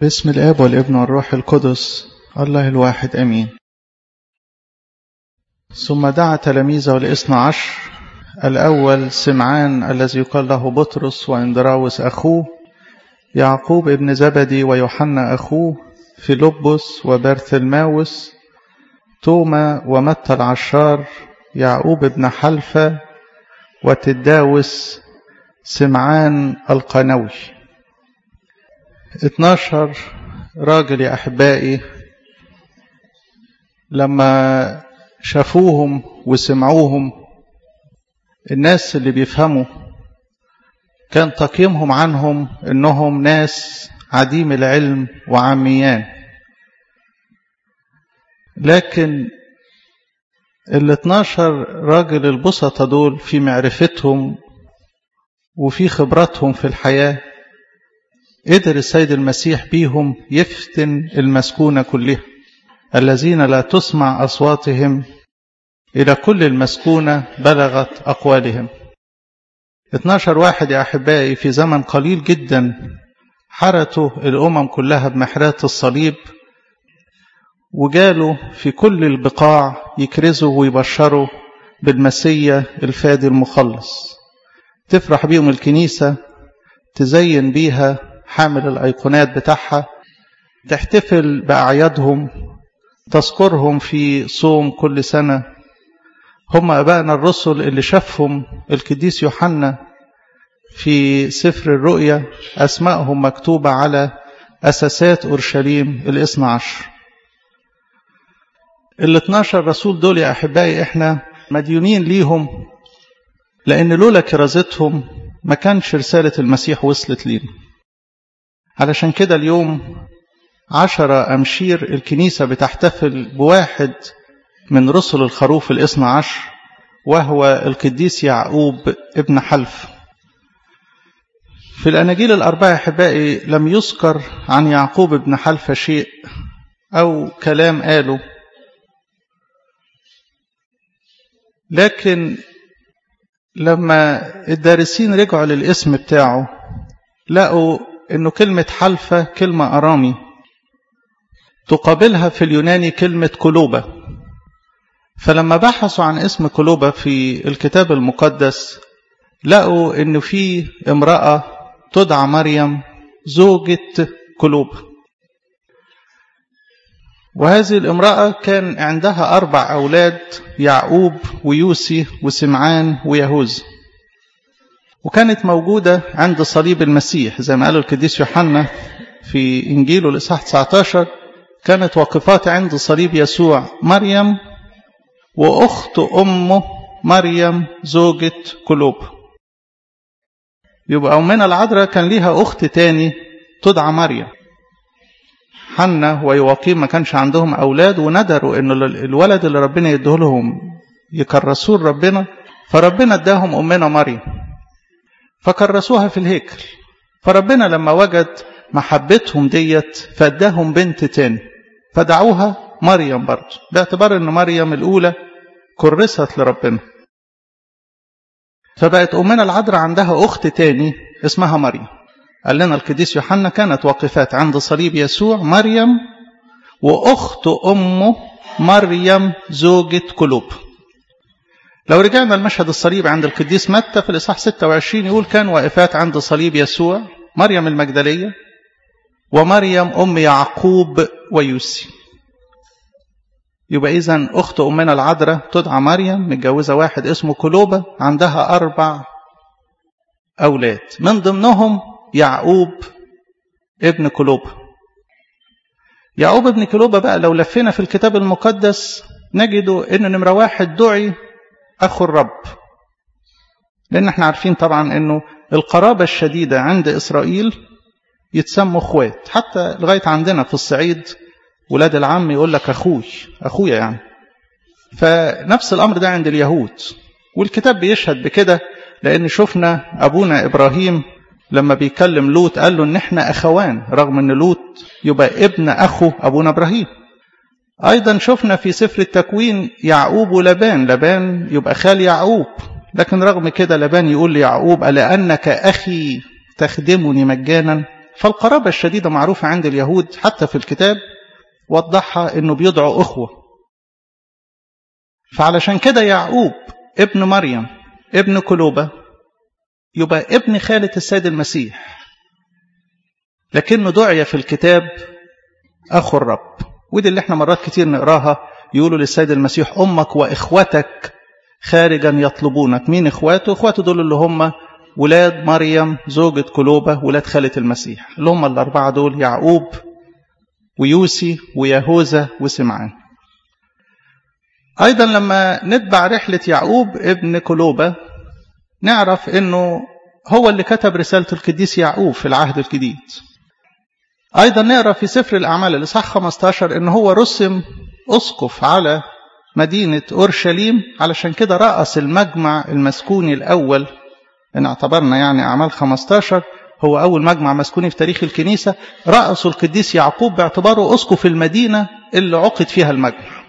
باسم الآب والابن والروح القدس الله الواحد أمين ثم دعا تلاميذه الاثنى عشر الأول سمعان الذي يقال له بطرس وإندراوس أخوه يعقوب ابن زبدي ويوحنا أخوه فيلبس وبرثلماوس توما ومتى العشار يعقوب ابن حلفة وتداوس سمعان القنوي 12 راجل يا أحبائي لما شافوهم وسمعوهم الناس اللي بيفهموا كان تقييمهم عنهم انهم ناس عديم العلم وعميان لكن ال 12 راجل البسطة دول في معرفتهم وفي خبراتهم في الحياة قدر السيد المسيح بيهم يفتن المسكونة كلها الذين لا تسمع أصواتهم إلى كل المسكونة بلغت أقوالهم 12 واحد يا أحبائي في زمن قليل جدا حرتوا الأمم كلها بمحرات الصليب وجالوا في كل البقاع يكرزوا ويبشروا بالمسية الفادي المخلص تفرح بيهم الكنيسة تزين بيها حامل الأيقونات بتاعها تحتفل بأعيادهم تذكرهم في صوم كل سنة هم أبائنا الرسل اللي شافهم القديس يوحنا في سفر الرؤيا أسمائهم مكتوبة على أساسات أورشليم الاثنى عشر ال 12 رسول دول يا أحبائي إحنا مديونين ليهم لأن لولا كرازتهم ما كانش رسالة المسيح وصلت لينا علشان كده اليوم عشرة أمشير الكنيسة بتحتفل بواحد من رسل الخروف الاثنى عشر وهو القديس يعقوب ابن حلف في الأناجيل الأربعة أحبائي لم يذكر عن يعقوب ابن حلف شيء أو كلام قاله لكن لما الدارسين رجعوا للاسم بتاعه لقوا انه كلمة حلفة كلمة أرامي تقابلها في اليوناني كلمة كلوبة فلما بحثوا عن اسم كلوبة في الكتاب المقدس لقوا انه في امرأة تدعى مريم زوجة كلوبة وهذه الامرأة كان عندها أربع أولاد يعقوب ويوسي وسمعان ويهوذا وكانت موجودة عند صليب المسيح زي ما قال القديس يوحنا في إنجيله الإصحاح 19 كانت واقفات عند صليب يسوع مريم وأخت أمه مريم زوجة كلوب يبقى أمنا العذراء كان ليها أخت تاني تدعى مريم حنة ويواقيم ما كانش عندهم أولاد وندروا إن الولد اللي ربنا يديه لهم يكرسوه لربنا فربنا اداهم أمنا مريم فكرسوها في الهيكل فربنا لما وجد محبتهم ديت فاداهم بنت تاني فدعوها مريم برضه باعتبار ان مريم الاولى كرست لربنا فبقت امنا العذراء عندها اخت تاني اسمها مريم قال لنا القديس يوحنا كانت واقفات عند صليب يسوع مريم واخت امه مريم زوجة كلوب لو رجعنا المشهد الصليب عند القديس متى في الإصحاح 26 يقول كان واقفات عند صليب يسوع مريم المجدلية ومريم أم يعقوب ويوسي يبقى إذا أخت أمنا العذراء تدعى مريم متجوزة واحد اسمه كلوبة عندها أربع أولاد من ضمنهم يعقوب ابن كلوبة يعقوب ابن كلوبة بقى لو لفينا في الكتاب المقدس نجد ان نمرة واحد دعي أخو الرب لأن احنا عارفين طبعا أنه القرابة الشديدة عند إسرائيل يتسموا أخوات حتى لغاية عندنا في الصعيد ولاد العم يقول لك أخوي أخويا يعني فنفس الأمر ده عند اليهود والكتاب بيشهد بكده لأن شفنا أبونا إبراهيم لما بيكلم لوط قال له إن احنا أخوان رغم أن لوط يبقى ابن أخو أبونا إبراهيم أيضا شفنا في سفر التكوين يعقوب ولبان لبان يبقى خال يعقوب لكن رغم كده لبان يقول ليعقوب ألا أنك أخي تخدمني مجانا فالقرابة الشديدة معروفة عند اليهود حتى في الكتاب وضحها انه بيدعو اخوة فعلشان كده يعقوب ابن مريم ابن كلوبة يبقى ابن خالة السيد المسيح لكنه دعي في الكتاب أخو الرب ودي اللي احنا مرات كتير نقراها يقولوا للسيد المسيح أمك وإخوتك خارجا يطلبونك مين إخواته؟ إخواته دول اللي هم ولاد مريم زوجة كلوبة ولاد خالة المسيح اللي هم الأربعة دول يعقوب ويوسي ويهوذا وسمعان أيضا لما نتبع رحلة يعقوب ابن كلوبة نعرف أنه هو اللي كتب رسالة القديس يعقوب في العهد الجديد أيضا نقرأ في سفر الأعمال الإصحاح 15 أنه هو رسم أسقف على مدينة أورشليم علشان كده رأس المجمع المسكوني الأول إن اعتبرنا يعني أعمال 15 هو أول مجمع مسكوني في تاريخ الكنيسة رأسه القديس يعقوب باعتباره أسقف المدينة اللي عقد فيها المجمع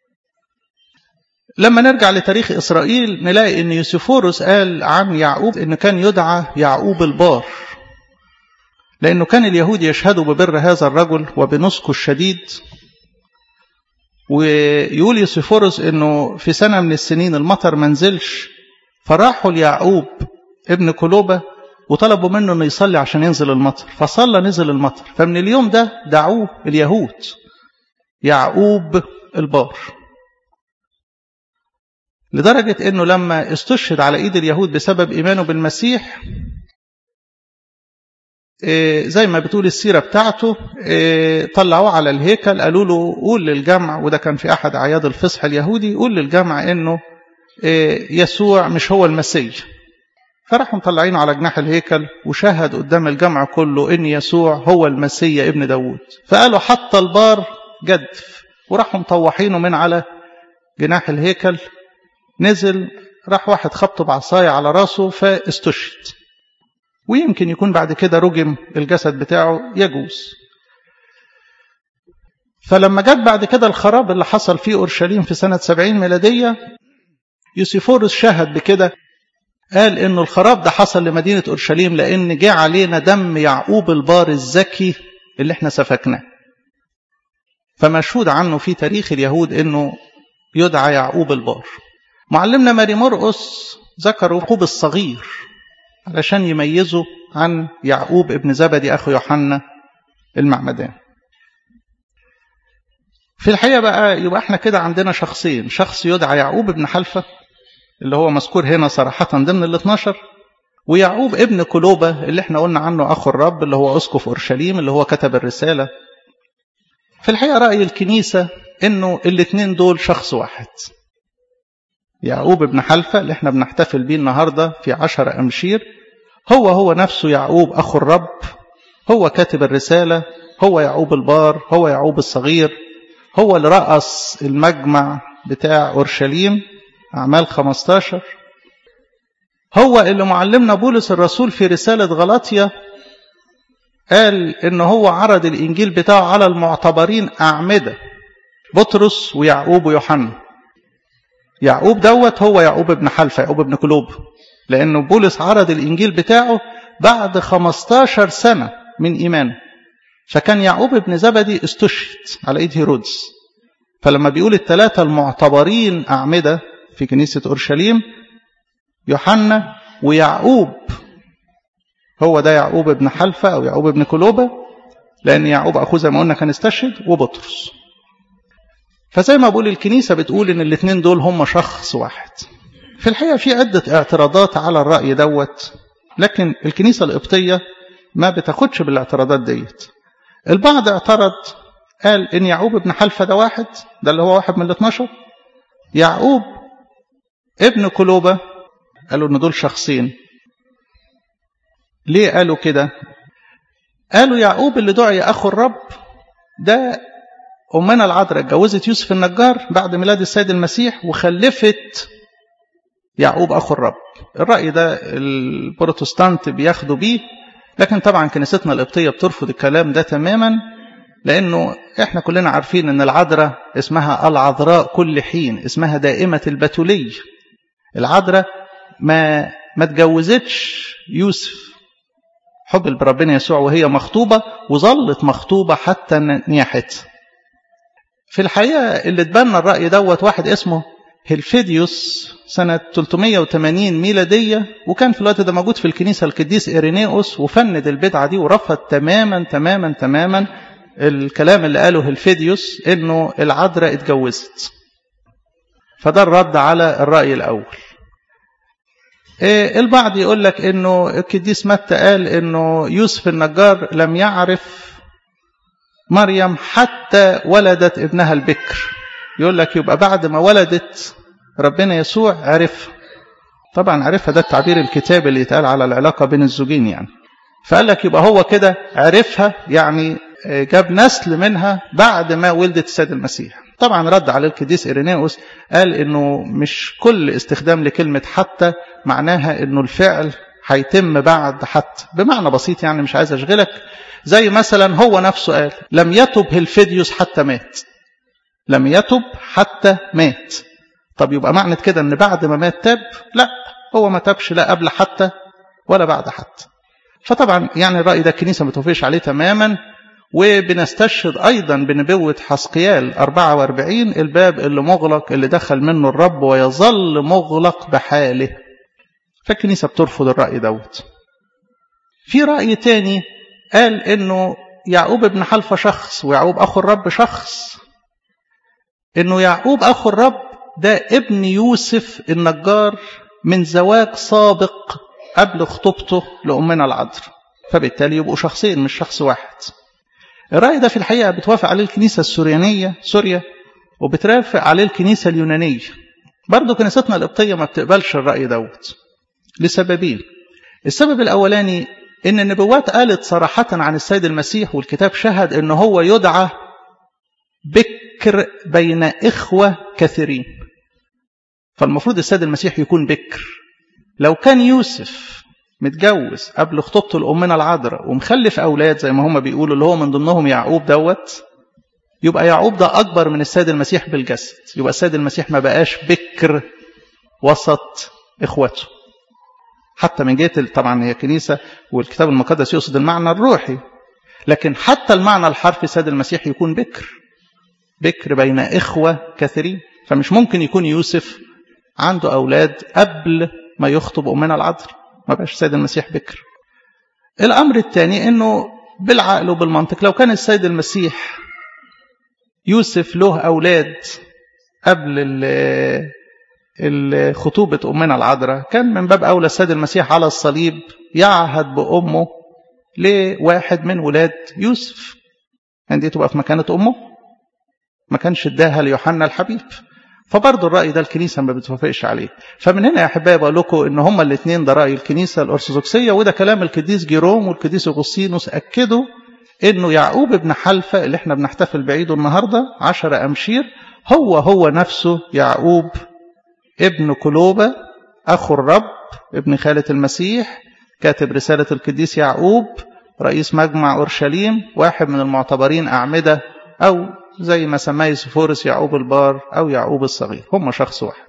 لما نرجع لتاريخ إسرائيل نلاقي أن يوسفورس قال عن يعقوب أنه كان يدعى يعقوب البار لأنه كان اليهود يشهدوا ببر هذا الرجل وبنسكه الشديد ويقول يوسفورس أنه في سنة من السنين المطر منزلش فراحوا ليعقوب ابن كلوبة وطلبوا منه أنه يصلي عشان ينزل المطر فصلى نزل المطر فمن اليوم ده دعوه اليهود يعقوب البار لدرجة أنه لما استشهد على إيد اليهود بسبب إيمانه بالمسيح زي ما بتقول السيرة بتاعته طلعوه على الهيكل قالوا له قول للجمع وده كان في أحد أعياد الفصح اليهودي قول للجمع أنه يسوع مش هو المسيح فراحوا مطلعينه على جناح الهيكل وشهد قدام الجمع كله ان يسوع هو المسيا ابن داوود فقالوا حتى البار جدف وراحوا مطوحينه من على جناح الهيكل نزل راح واحد خبطه بعصاية على راسه فاستشهد ويمكن يكون بعد كده رجم الجسد بتاعه يجوز فلما جت بعد كده الخراب اللي حصل في أورشليم في سنة 70 ميلادية يوسيفورس شهد بكده قال انه الخراب ده حصل لمدينة اورشليم لان جه علينا دم يعقوب البار الذكي اللي احنا سفكناه فمشهود عنه في تاريخ اليهود انه يدعى يعقوب البار معلمنا ماري مرقس ذكر يعقوب الصغير علشان يميزه عن يعقوب ابن زبدي اخو يوحنا المعمدان في الحقيقة بقى يبقى احنا كده عندنا شخصين شخص يدعى يعقوب ابن حلفة اللي هو مذكور هنا صراحة ضمن ال 12 ويعقوب ابن كلوبة اللي احنا قلنا عنه أخو الرب اللي هو أسقف أورشليم اللي هو كتب الرسالة في الحقيقة رأي الكنيسة إنه الاثنين دول شخص واحد يعقوب ابن حلفة اللي احنا بنحتفل بيه النهاردة في عشر أمشير هو هو نفسه يعقوب أخو الرب هو كاتب الرسالة هو يعقوب البار هو يعقوب الصغير هو اللي رأس المجمع بتاع أورشليم أعمال 15 هو اللي معلمنا بولس الرسول في رسالة غلاطيا قال إن هو عرض الإنجيل بتاعه على المعتبرين أعمدة بطرس ويعقوب ويوحنا يعقوب دوت هو يعقوب ابن حلفة يعقوب ابن كلوب لأنه بولس عرض الإنجيل بتاعه بعد 15 سنة من إيمانه فكان يعقوب ابن زبدي استشهد على إيد هيرودس فلما بيقول الثلاثة المعتبرين أعمدة في كنيسة أورشليم يوحنا ويعقوب هو ده يعقوب ابن حلفة أو يعقوب ابن كلوبة لأن يعقوب أخوه زي ما قلنا كان استشهد وبطرس فزي ما بقول الكنيسة بتقول إن الاثنين دول هم شخص واحد في الحقيقة في عدة اعتراضات على الرأي دوت لكن الكنيسة القبطية ما بتاخدش بالاعتراضات ديت البعض اعترض قال إن يعقوب ابن حلفة ده واحد ده اللي هو واحد من الاثناشر يعقوب ابن كلوبة قالوا ان دول شخصين ليه قالوا كده قالوا يعقوب اللي دعي اخو الرب ده امنا العذراء اتجوزت يوسف النجار بعد ميلاد السيد المسيح وخلفت يعقوب اخو الرب الراي ده البروتستانت بياخدوا بيه لكن طبعا كنيستنا القبطيه بترفض الكلام ده تماما لانه احنا كلنا عارفين ان العذراء اسمها العذراء كل حين اسمها دائمه البتوليه العذراء ما ما اتجوزتش يوسف حب بربنا يسوع وهي مخطوبة وظلت مخطوبة حتى نياحتها في الحقيقة اللي اتبنى الرأي دوت واحد اسمه هيلفيديوس سنة 380 ميلادية وكان في الوقت ده موجود في الكنيسة القديس إيرينيوس وفند البدعة دي ورفض تماما تماما تماما الكلام اللي قاله هيلفيديوس انه العذراء اتجوزت فده الرد على الرأي الأول البعض يقول لك انه القديس متى قال انه يوسف النجار لم يعرف مريم حتى ولدت ابنها البكر يقول لك يبقى بعد ما ولدت ربنا يسوع عرفها طبعا عرفها ده التعبير الكتابي اللي يتقال على العلاقة بين الزوجين يعني فقال لك يبقى هو كده عرفها يعني جاب نسل منها بعد ما ولدت السيد المسيح طبعا رد على القديس إيرينيوس قال انه مش كل استخدام لكلمة حتى معناها انه الفعل هيتم بعد حتى بمعنى بسيط يعني مش عايز اشغلك زي مثلا هو نفسه قال لم يتب هلفيديوس حتى مات لم يتب حتى مات طب يبقى معنى كده ان بعد ما مات تاب لا هو ما تابش لا قبل حتى ولا بعد حتى فطبعا يعني الرأي ده الكنيسة ما توافقش عليه تماما وبنستشهد أيضا بنبوة حسقيال 44 الباب اللي مغلق اللي دخل منه الرب ويظل مغلق بحاله فالكنيسة بترفض الرأي دوت في رأي تاني قال انه يعقوب ابن حلفة شخص ويعقوب أخو الرب شخص انه يعقوب أخو الرب ده ابن يوسف النجار من زواج سابق قبل خطوبته لأمنا العذراء فبالتالي يبقوا شخصين مش شخص واحد الرأي ده في الحقيقة بتوافق عليه الكنيسة السوريانية سوريا وبترافق عليه الكنيسة اليونانية برضو كنيستنا القبطية ما بتقبلش الرأي دوت لسببين السبب الأولاني إن النبوات قالت صراحة عن السيد المسيح والكتاب شهد إن هو يدعى بكر بين إخوة كثيرين فالمفروض السيد المسيح يكون بكر لو كان يوسف متجوز قبل خطوبته لأمنا العذراء ومخلف أولاد زي ما هم بيقولوا اللي هو من ضمنهم يعقوب دوت يبقى يعقوب ده أكبر من السيد المسيح بالجسد يبقى السيد المسيح ما بقاش بكر وسط إخوته حتى من جهة طبعا هي كنيسة والكتاب المقدس يقصد المعنى الروحي لكن حتى المعنى الحرفي السيد المسيح يكون بكر بكر بين إخوة كثيرين فمش ممكن يكون يوسف عنده أولاد قبل ما يخطب أمنا العذراء ما بقاش السيد المسيح بكر الأمر الثاني أنه بالعقل وبالمنطق لو كان السيد المسيح يوسف له أولاد قبل خطوبة أمنا العذراء كان من باب أولى السيد المسيح على الصليب يعهد بأمه لواحد من ولاد يوسف يعني دي تبقى في مكانة أمه ما كانش اداها ليوحنا الحبيب فبرضه الرأي ده الكنيسة ما بتوافقش عليه فمن هنا يا أحبائي بقول لكم إن هما الاثنين ده رأي الكنيسة الأرثوذكسية وده كلام القديس جيروم والقديس أغسطينوس أكدوا إنه يعقوب ابن حلفة اللي احنا بنحتفل بعيده النهاردة عشر أمشير هو هو نفسه يعقوب ابن كلوبة أخو الرب ابن خالة المسيح كاتب رسالة القديس يعقوب رئيس مجمع أورشليم واحد من المعتبرين أعمدة أو زي ما سماه يوسفورس يعقوب البار أو يعقوب الصغير هم شخص واحد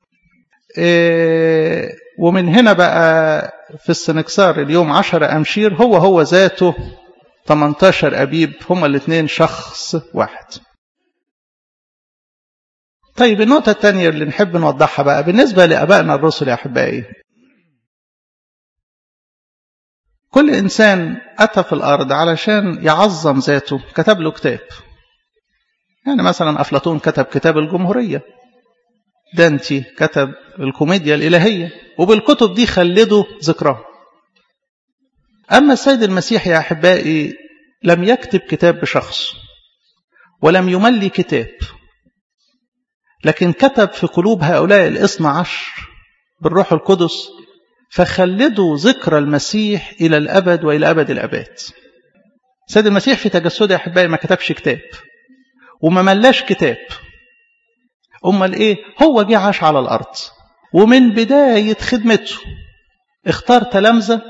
إيه ومن هنا بقى في السنكسار اليوم عشر أمشير هو هو ذاته 18 أبيب هما الاثنين شخص واحد طيب النقطة الثانية اللي نحب نوضحها بقى بالنسبة لأبائنا الرسل يا أحبائي كل إنسان أتى في الأرض علشان يعظم ذاته كتب له كتاب يعني مثلا أفلاطون كتب كتاب الجمهورية دانتي كتب الكوميديا الإلهية وبالكتب دي خلدوا ذكراه أما السيد المسيح يا أحبائي لم يكتب كتاب بشخص ولم يملي كتاب لكن كتب في قلوب هؤلاء الاثنى عشر بالروح القدس فخلدوا ذكر المسيح إلى الأبد وإلى أبد الأباد السيد المسيح في تجسده يا أحبائي ما كتبش كتاب وما ملاش كتاب أمال إيه هو جه عاش على الأرض ومن بداية خدمته اختار تلامذة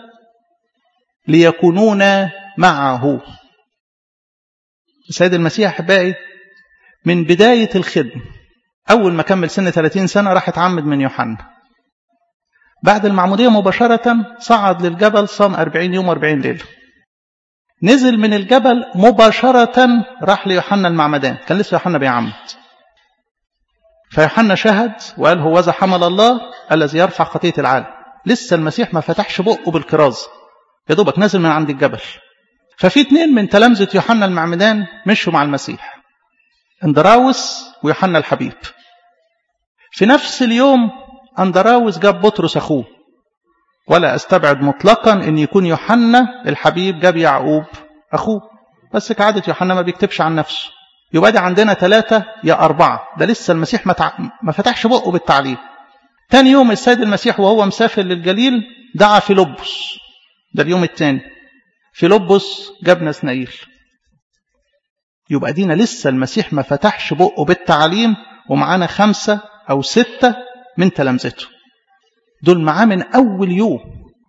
ليكونون معه السيد المسيح أحبائي من بداية الخدمة أول ما كمل سن 30 سنة راح اتعمد من يوحنا بعد المعمودية مباشرة صعد للجبل صام 40 يوم و40 ليلة نزل من الجبل مباشرة راح ليوحنا المعمدان كان لسه يوحنا بيعمد فيوحنا شهد وقال هو ذا حمل الله الذي يرفع خطية العالم لسه المسيح ما فتحش بقه بالكراز يا دوبك نازل من عند الجبل ففي اتنين من تلامذة يوحنا المعمدان مشوا مع المسيح اندراوس ويوحنا الحبيب في نفس اليوم اندراوس جاب بطرس اخوه ولا استبعد مطلقا ان يكون يوحنا الحبيب جاب يعقوب اخوه بس كعادة يوحنا ما بيكتبش عن نفسه يبقى دي عندنا ثلاثة يا أربعة ده لسه المسيح ما, تع... ما فتحش بقه بالتعليم تاني يوم السيد المسيح وهو مسافر للجليل دعا فيلبس ده اليوم الثاني فيلبس جاب نسنائيل يبقى دينا لسه المسيح ما فتحش بقه بالتعليم ومعانا خمسة أو ستة من تلامذته دول معاه من أول يوم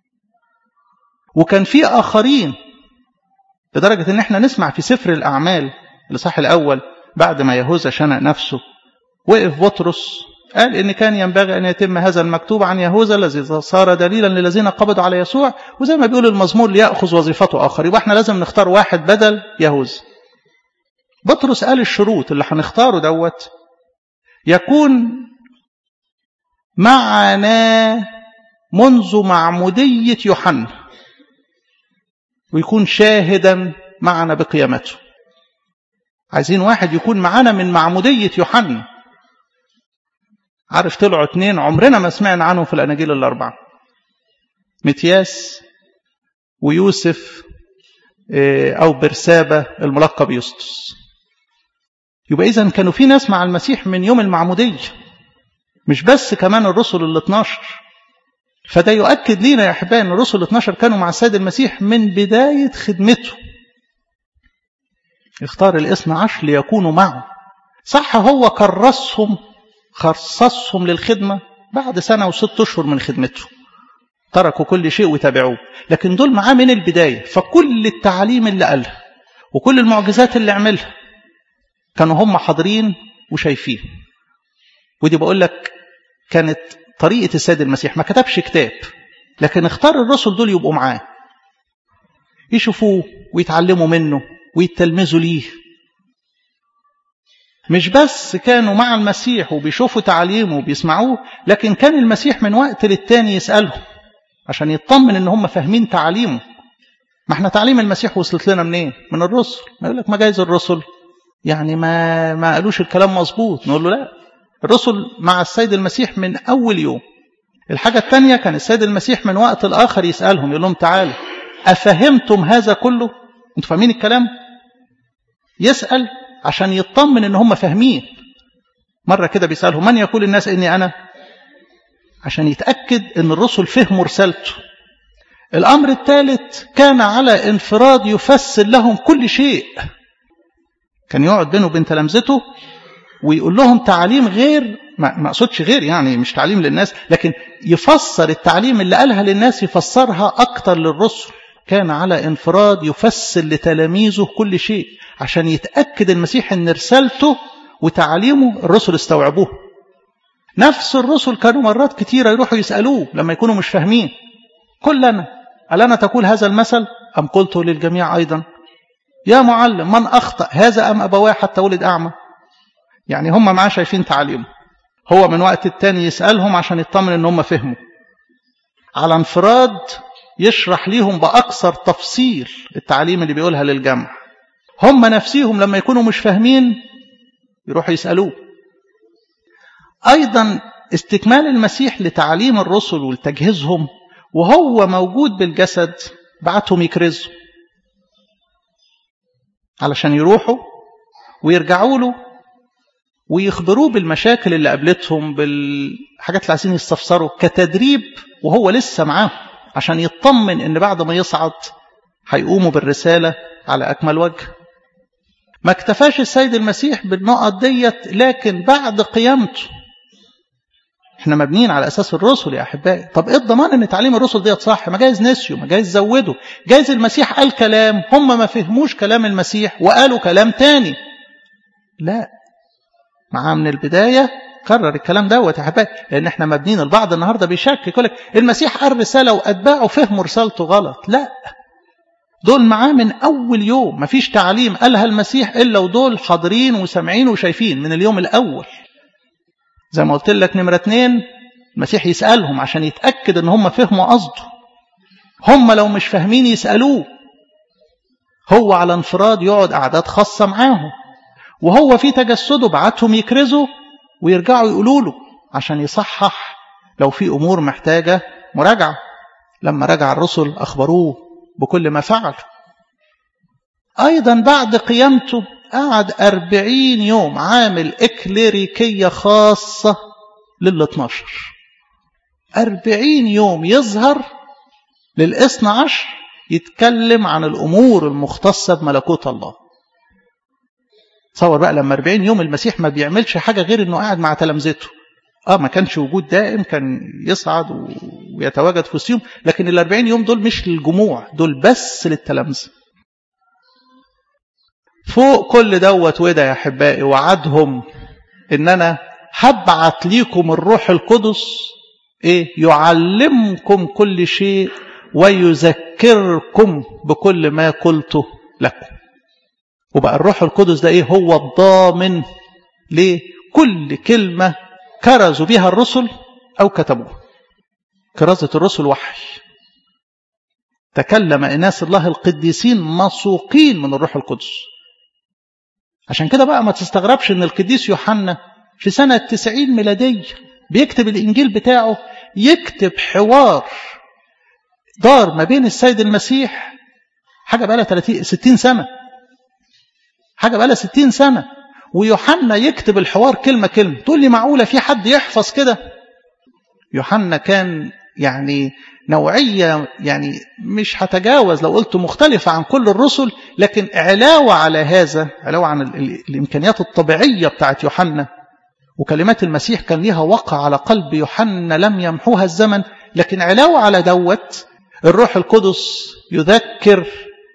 وكان في آخرين لدرجة إن إحنا نسمع في سفر الأعمال الإصحاح الأول بعد ما يهوذا شنق نفسه وقف بطرس قال إن كان ينبغي أن يتم هذا المكتوب عن يهوذا الذي صار دليلا للذين قبضوا على يسوع وزي ما بيقول المزمور ليأخذ وظيفته آخر يبقى إحنا لازم نختار واحد بدل يهوذا بطرس قال الشروط اللي هنختاره دوت يكون معنا منذ معمودية يوحنا ويكون شاهدا معنا بقيامته عايزين واحد يكون معانا من معمودية يوحنا عارف طلعوا اتنين عمرنا ما سمعنا عنهم في الأناجيل الأربعة متياس ويوسف أو برسابة الملقب يسطس يبقى إذا كانوا في ناس مع المسيح من يوم المعمودية مش بس كمان الرسل ال 12 فده يؤكد لينا يا أحبائي أن الرسل ال 12 كانوا مع السيد المسيح من بداية خدمته اختار الاثنى عشر ليكونوا معه صح هو كرسهم خصصهم للخدمة بعد سنة وست أشهر من خدمته تركوا كل شيء وتابعوه لكن دول معاه من البداية فكل التعاليم اللي قالها وكل المعجزات اللي عملها كانوا هم حاضرين وشايفين ودي بقول لك كانت طريقة السيد المسيح ما كتبش كتاب لكن اختار الرسل دول يبقوا معاه يشوفوه ويتعلموا منه ويتلمذوا ليه مش بس كانوا مع المسيح وبيشوفوا تعليمه وبيسمعوه لكن كان المسيح من وقت للتاني يسألهم عشان يطمن ان هم فاهمين تعليمه ما احنا تعليم المسيح وصلت لنا منين من الرسل ما يقول لك ما جايز الرسل يعني ما ما قالوش الكلام مظبوط نقول له لا الرسل مع السيد المسيح من اول يوم الحاجة الثانية كان السيد المسيح من وقت الآخر يسألهم يقول لهم تعالوا أفهمتم هذا كله انتوا فاهمين الكلام يسأل عشان يطمن ان هم فاهمين مرة كده بيسألهم من يقول الناس اني انا عشان يتأكد ان الرسل فهموا رسالته الامر الثالث كان على انفراد يفسر لهم كل شيء كان يقعد بينه وبين تلامذته ويقول لهم تعاليم غير ما اقصدش غير يعني مش تعليم للناس لكن يفسر التعليم اللي قالها للناس يفسرها اكتر للرسل كان على انفراد يفسر لتلاميذه كل شيء عشان يتأكد المسيح ان رسالته وتعليمه الرسل استوعبوه نفس الرسل كانوا مرات كتيرة يروحوا يسألوه لما يكونوا مش فاهمين كلنا ألنا تقول هذا المثل أم قلته للجميع أيضا يا معلم من أخطأ هذا أم أبواه حتى ولد أعمى يعني هم معاه شايفين تعليمه هو من وقت التاني يسألهم عشان يطمن ان هم فهموا على انفراد يشرح ليهم بأكثر تفصيل التعليم اللي بيقولها للجمع هم نفسيهم لما يكونوا مش فاهمين يروحوا يسألوه أيضا استكمال المسيح لتعليم الرسل ولتجهيزهم وهو موجود بالجسد بعتهم يكرزوا علشان يروحوا ويرجعوا له ويخبروه بالمشاكل اللي قابلتهم بالحاجات اللي عايزين يستفسروا كتدريب وهو لسه معاهم عشان يطمن ان بعد ما يصعد هيقوموا بالرسالة على أكمل وجه ما اكتفاش السيد المسيح بالنقط ديت لكن بعد قيامته احنا مبنيين على اساس الرسل يا احبائي طب ايه الضمان ان تعليم الرسل ديت صح ما جايز نسيوا ما جايز زودوا جايز المسيح قال كلام هم ما فهموش كلام المسيح وقالوا كلام تاني لا معاه من البداية كرر الكلام دوت يا حبايبي لان احنا مبنيين البعض النهارده بيشكك يقول لك المسيح قال رساله واتباعه فهموا رسالته غلط لا دول معاه من اول يوم مفيش تعليم قالها المسيح الا ودول حاضرين وسامعين وشايفين من اليوم الاول زي ما قلت لك نمره اتنين المسيح يسالهم عشان يتاكد ان هم فهموا قصده هم لو مش فاهمين يسالوه هو على انفراد يقعد قعدات خاصه معاهم وهو في تجسده بعتهم يكرزوا ويرجعوا يقولوا له عشان يصحح لو في امور محتاجه مراجعه لما رجع الرسل اخبروه بكل ما فعل ايضا بعد قيامته قعد أربعين يوم عامل إكليريكية خاصة لل 12 أربعين يوم يظهر للاثنى عشر يتكلم عن الأمور المختصة بملكوت الله تصور بقى لما 40 يوم المسيح ما بيعملش حاجة غير انه قاعد مع تلامذته اه ما كانش وجود دائم كان يصعد ويتواجد في وسطهم لكن ال 40 يوم دول مش للجموع دول بس للتلامذه فوق كل دوت وده يا احبائي وعدهم ان انا هبعت ليكم الروح القدس ايه يعلمكم كل شيء ويذكركم بكل ما قلته لكم وبقى الروح القدس ده ايه هو الضامن لكل كلمة كرزوا بها الرسل او كتبوها كرازة الرسل وحي تكلم إناس الله القديسين مسوقين من الروح القدس عشان كده بقى ما تستغربش ان القديس يوحنا في سنة 90 ميلادية بيكتب الإنجيل بتاعه يكتب حوار دار ما بين السيد المسيح حاجة بقى لها 30 60 سنة حاجة بقى لها 60 سنة ويوحنا يكتب الحوار كلمة كلمة تقول لي معقولة في حد يحفظ كده يوحنا كان يعني نوعية يعني مش هتجاوز لو قلت مختلفة عن كل الرسل لكن علاوة على هذا علاوة عن الإمكانيات الطبيعية بتاعت يوحنا وكلمات المسيح كان ليها وقع على قلب يوحنا لم يمحوها الزمن لكن علاوة على دوت الروح القدس يذكر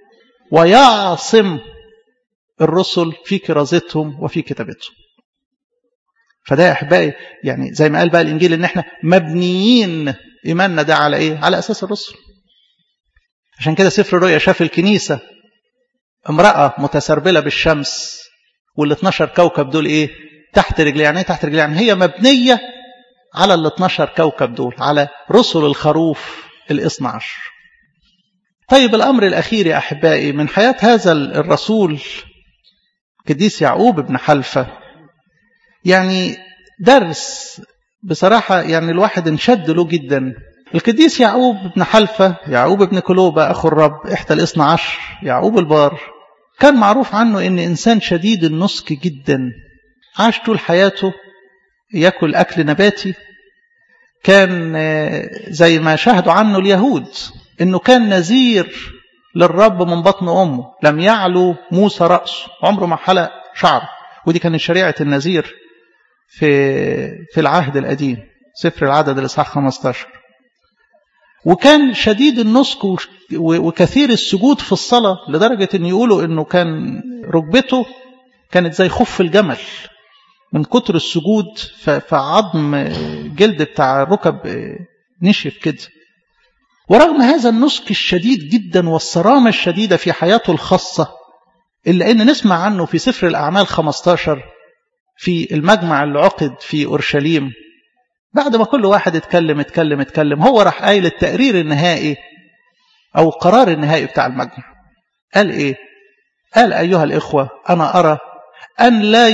ويعصم الرسل في كرازتهم وفي كتابتهم فده يا احبائي يعني زي ما قال بقى الانجيل ان احنا مبنيين ايماننا ده على ايه على اساس الرسل عشان كده سفر الرؤيا شاف الكنيسه امراه متسربله بالشمس وال 12 كوكب دول ايه تحت رجلي يعني ايه تحت رجلي يعني هي مبنيه على ال 12 كوكب دول على رسل الخروف الاثنى عشر طيب الامر الاخير يا احبائي من حياه هذا الرسول قديس يعقوب بن حلفه يعني درس بصراحة يعني الواحد انشد له جدا القديس يعقوب بن حلفة يعقوب بن كلوبة أخو الرب إحدى الاثنى عشر يعقوب البار كان معروف عنه إن إنسان شديد النسك جدا عاش طول حياته يأكل أكل نباتي كان زي ما شاهدوا عنه اليهود إنه كان نذير للرب من بطن أمه لم يعلو موسى رأسه عمره ما حلق شعره ودي كانت شريعة النذير في في العهد القديم سفر العدد الاصحاح 15 وكان شديد النسك وكثير السجود في الصلاة لدرجة ان يقولوا انه كان ركبته كانت زي خف الجمل من كتر السجود فعظم جلد بتاع الركب نشف كده ورغم هذا النسك الشديد جدا والصرامة الشديدة في حياته الخاصة إلا أن نسمع عنه في سفر الأعمال 15 في المجمع اللي عقد في أورشليم بعد ما كل واحد اتكلم اتكلم اتكلم هو راح قايل التقرير النهائي أو القرار النهائي بتاع المجمع قال إيه قال أيها الإخوة أنا أرى أن لا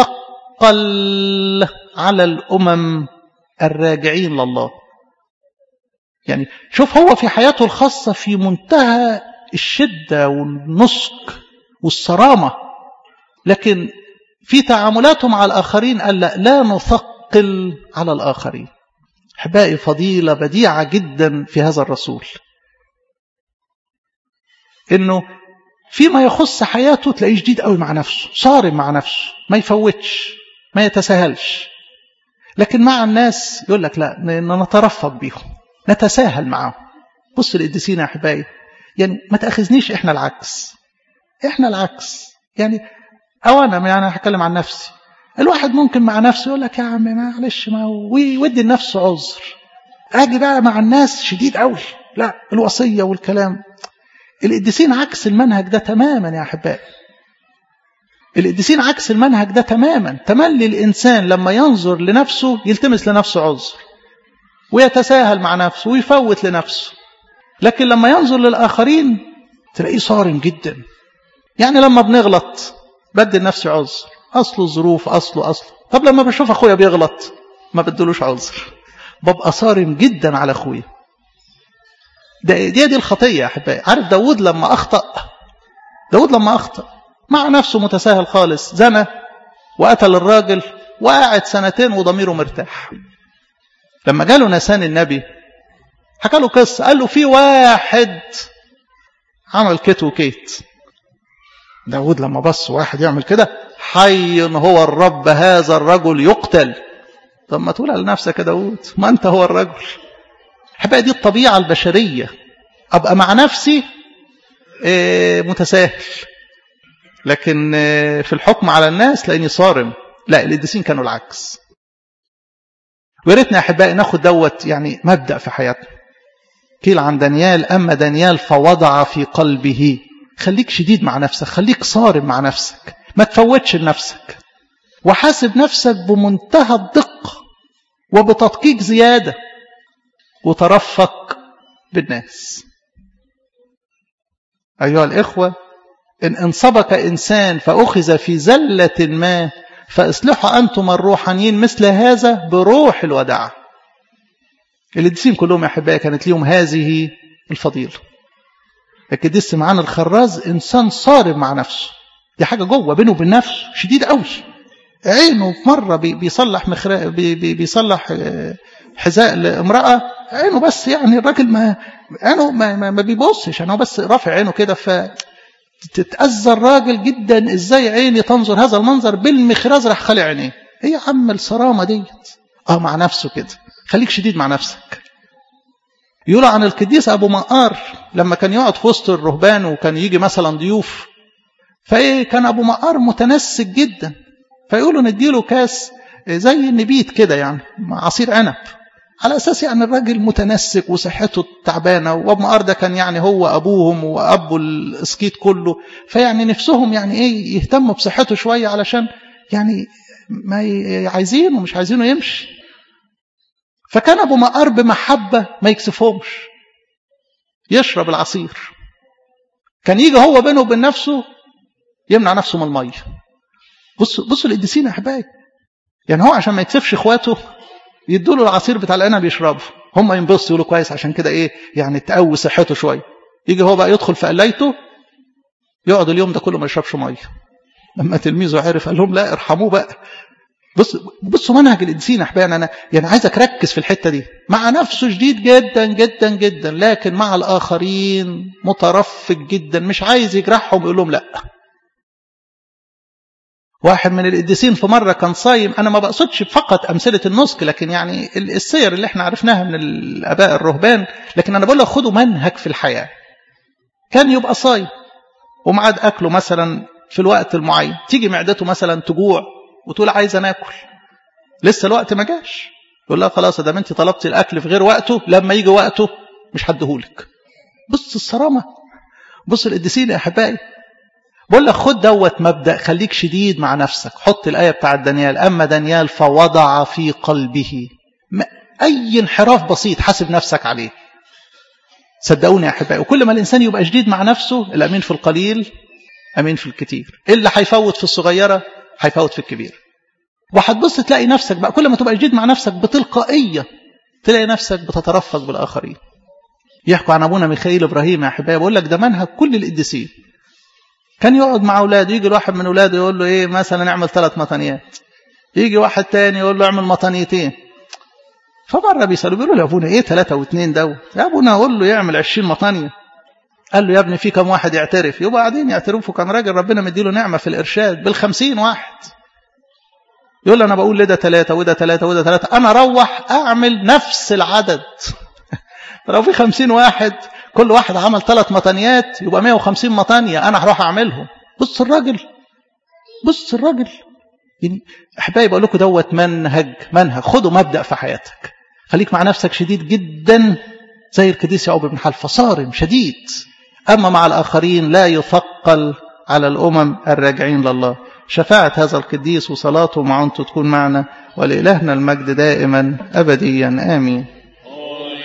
يثقل على الأمم الراجعين لله يعني شوف هو في حياته الخاصة في منتهى الشدة والنسك والصرامة لكن في تعاملاتهم مع الآخرين قال لا, لا نثقل على الآخرين أحبائي فضيلة بديعة جدا في هذا الرسول إنه فيما يخص حياته تلاقيه شديد قوي مع نفسه صارم مع نفسه ما يفوتش ما يتساهلش لكن مع الناس يقول لك لا نترفق بيهم نتساهل معاهم بص القديسين يا أحبائي يعني ما تأخذنيش إحنا العكس إحنا العكس يعني أو أنا يعني هتكلم عن نفسي الواحد ممكن مع نفسه يقول لك يا عم معلش ما ويدي لنفسه عذر اجي بقى مع الناس شديد قوي لا الوصيه والكلام القديسين عكس المنهج ده تماما يا احبائي القديسين عكس المنهج ده تماما تملي الانسان لما ينظر لنفسه يلتمس لنفسه عذر ويتساهل مع نفسه ويفوت لنفسه لكن لما ينظر للاخرين تلاقيه صارم جدا يعني لما بنغلط بدل نفسي عذر اصله ظروف اصله اصله طب لما بشوف اخويا بيغلط ما بدلوش عذر ببقى صارم جدا على اخويا ده دي دي الخطيه يا احبائي عارف داود لما اخطا داود لما اخطا مع نفسه متساهل خالص زنى وقتل الراجل وقعد سنتين وضميره مرتاح لما جاله نسان النبي حكى له قصه قال له في واحد عمل كيت وكيت داود لما بص واحد يعمل كده حي هو الرب هذا الرجل يقتل طب ما تقول على نفسك يا داود ما انت هو الرجل حبايبي دي الطبيعة البشرية أبقى مع نفسي متساهل لكن في الحكم على الناس لاني صارم لا القديسين كانوا العكس ويا ريتنا يا احبائي ناخد دوت يعني مبدا في حياتنا قيل عن دانيال اما دانيال فوضع في قلبه خليك شديد مع نفسك خليك صارم مع نفسك ما تفوتش لنفسك وحاسب نفسك بمنتهى الدقه وبتدقيق زياده وترفق بالناس ايها الاخوه إن انصبك إنسان فأخذ في زلة ما فاصلحوا أنتم الروحانيين مثل هذا بروح الوداع القديسين كلهم يا أحبائي كانت ليهم هذه الفضيلة القديس سمعان الخراز إنسان صارم مع نفسه دي حاجة جوه بينه وبين نفسه شديد قوي عينه في مرة بيصلح مخرا بيصلح حذاء لامرأة عينه بس يعني الراجل ما عينه ما, ما, ما بيبصش يعني هو بس رافع عينه كده ف تتأذى الراجل جدا ازاي عيني تنظر هذا المنظر بالمخراز راح خلع عينيه ايه يا عم الصرامه ديت اه مع نفسه كده خليك شديد مع نفسك يقول عن القديس ابو مقار لما كان يقعد في وسط الرهبان وكان يجي مثلا ضيوف فايه كان ابو مقار متنسك جدا فيقولوا نديله كاس زي النبيت كده يعني عصير عنب على اساس يعني الراجل متنسك وصحته تعبانه وابو مقار ده كان يعني هو ابوهم وابو الاسكيت كله فيعني نفسهم يعني ايه يهتموا بصحته شويه علشان يعني ما عايزينه مش عايزينه يمشي فكان ابو مقار بمحبه ما يكسفهمش يشرب العصير كان يجي هو بينه وبين نفسه يمنع نفسه من الميه بصوا بصوا القديسين يا احبائي يعني هو عشان ما يكسفش اخواته يدوا له العصير بتاع العنب يشربه هم ينبسطوا يقولوا كويس عشان كده ايه يعني تقوي صحته شويه يجي هو بقى يدخل في قلايته يقعد اليوم ده كله ما يشربش ميه لما تلميذه عرف قال لهم لا ارحموه بقى بص بصوا منهج القديسين احبائي انا يعني عايزك ركز في الحته دي مع نفسه شديد جدا جدا جدا لكن مع الاخرين مترفق جدا مش عايز يجرحهم يقول لهم لا واحد من القديسين في مرة كان صايم أنا ما بقصدش فقط أمثلة النسك لكن يعني السير اللي احنا عرفناها من الآباء الرهبان لكن أنا بقول لك خدوا منهج في الحياة كان يبقى صايم ومعاد أكله مثلا في الوقت المعين تيجي معدته مثلا تجوع وتقول عايز ناكل لسه الوقت ما جاش يقول لها خلاص ده انت طلبتي الأكل في غير وقته لما يجي وقته مش هديهولك بص الصرامة بص القديسين يا أحبائي بقول لك خد دوت مبدا خليك شديد مع نفسك حط الايه بتاعت دانيال اما دانيال فوضع في قلبه اي انحراف بسيط حاسب نفسك عليه صدقوني يا احبائي وكل ما الانسان يبقى شديد مع نفسه الامين في القليل امين في الكتير اللي هيفوت في الصغيره هيفوت في الكبير وهتبص تلاقي نفسك بقى كل ما تبقى شديد مع نفسك بتلقائيه تلاقي نفسك بتترفق بالاخرين يحكوا عن ابونا ميخائيل ابراهيم يا احبائي بقول لك ده منهج كل القديسين كان يقعد مع اولاده يجي الواحد من اولاده يقول له ايه مثلا اعمل ثلاث مطانيات يجي واحد تاني يقول له اعمل مطانيتين فمره بيسالوا بيقولوا له يا ابونا ايه ثلاثه واثنين دوت يا ابونا اقول له يعمل 20 مطانيه قال له يا ابني في كم واحد يعترف يبقى قاعدين يعترفوا كان راجل ربنا مديله نعمه في الارشاد بالخمسين واحد يقول له انا بقول لده ثلاثه وده ثلاثه وده ثلاثه انا اروح اعمل نفس العدد لو في خمسين واحد كل واحد عمل ثلاث مطانيات يبقى 150 مطانية أنا هروح أعملهم بص الراجل بص الراجل يعني احبائي بقول لكم دوت منهج منهج خدوا مبدا في حياتك خليك مع نفسك شديد جدا زي القديس يعقوب بن حلفة صارم شديد اما مع الاخرين لا يثقل على الامم الراجعين لله شفاعة هذا القديس وصلاته معه تكون معنا ولإلهنا المجد دائما أبديا آمين